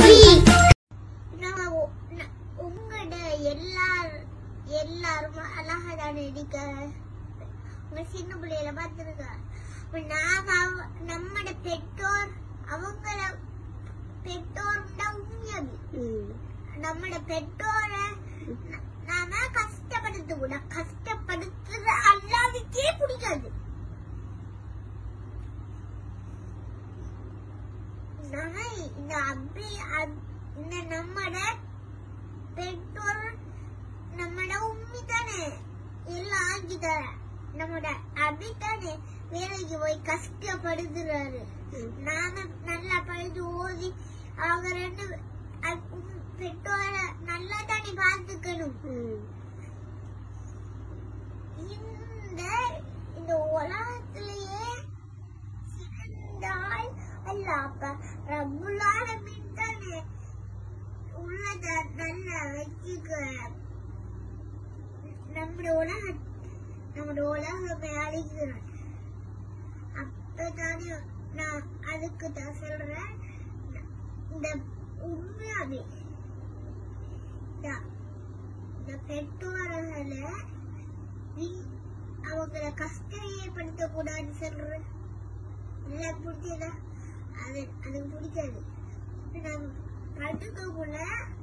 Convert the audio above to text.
நம்ம உ- ந- உங்களோட எல்லார் எல்லாரும் அழகா தானே இருக்க உங்க சின்ன பிள்ளையில பார்த்துருக்க நாங்க அவ- நம்மட பெற்றோர் அவங்கள பெற்றோர் தான் உண்மையாவி நம்மட பெற்றோரை ந- நாம கஷ்டப்படுத்த கூட கஷ்டப்படுத்துறது அல்லாவுக்கே பிடிக்காது நான் இந்த அப்படி அப்- இந்த நம்மட பெற்றோர் நம்மட உண்மை தானே எல்லாம் ஆகிட்டார நம்மட அபி தானே வேலைக்கு போய் கஷ்டப்படுத்துறாரு நாம நல்லா படிச்சு ஓதி அவங்க ரெண்டு அ- உம் பெற்றோரை நல்லா தானே பார்த்துக்கணும் இந்த இந்த உலகத்திலேயே சிறந்த ஆள் அல்ல அப்ப ரப்புல்லான தானே உள்ளத நல்லா வச்சுக்க நம்முடைய உலக நம்முடைய உலகமே அழிக்கிறேன் அப்பதானே நான் அதுக்கு தான் சொல்றேன் இந்த உண்மையாவே இந்த- இந்த பெற்றோர்களை நீ- அவங்கள கஷ்டம் ஏற்படுத்த கூடாதுன்னு சொல்றேன் இல்ல புரியுதா அது அதுக்கு பிடிக்காது நம்ம படுக்கக்குள்ள